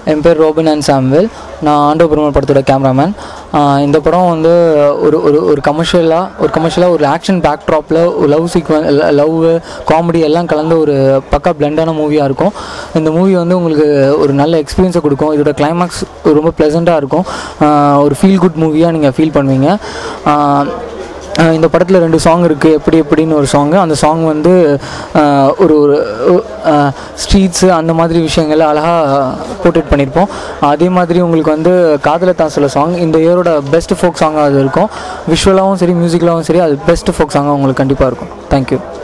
என் பேர் Robin and Samvel நான் ஆண்டோ பெருமாள் படத்தோட கேமராமேன் இந்த படம் வந்து ஒரு ஒரு ஒரு கமர்ஷியலாக ஒரு கமர்ஷியலாக ஒரு ஆக்ஷன் பேக் ட்ராப்பில் ஒரு லவ் சீக்வன் லவ் காமெடி எல்லாம் கலந்த ஒரு பக்கா பிளெண்டான மூவியாக இருக்கும் இந்த மூவி வந்து உங்களுக்கு ஒரு நல்ல எக்ஸ்பீரியன்ஸை கொடுக்கும் இதோட கிளைமேக்ஸ் ரொம்ப ப்ளசண்ட்டாக இருக்கும் ஆஹ் ஒரு ஃபீல் குட் மூவியாக நீங்கள் ஃபீல் பண்ணுவீங்க ஆஹ் ஆஹ் இந்த படத்தில் ரெண்டு சாங் இருக்குது எப்படி எப்படின்னு ஒரு சாங்கு அந்த சாங் வந்து ஆஹ் ஒரு ஒரு ஸ்ட்ரீட்ஸு அந்த மாதிரி விஷயங்களை அழகாக போர்ட்ரேட் பண்ணியிருப்போம் அதே மாதிரி உங்களுக்கு வந்து காதலை தான் சில சாங் இந்த இயரோட பெஸ்ட் ஃபோக் சாங்காக அது இருக்கும் விஷுவலாகவும் சரி மியூசிக்கலாகவும் சரி அது பெஸ்ட் ஃபோக் சாங்காக உங்களுக்கு கண்டிப்பாக இருக்கும் தேங்க்யூ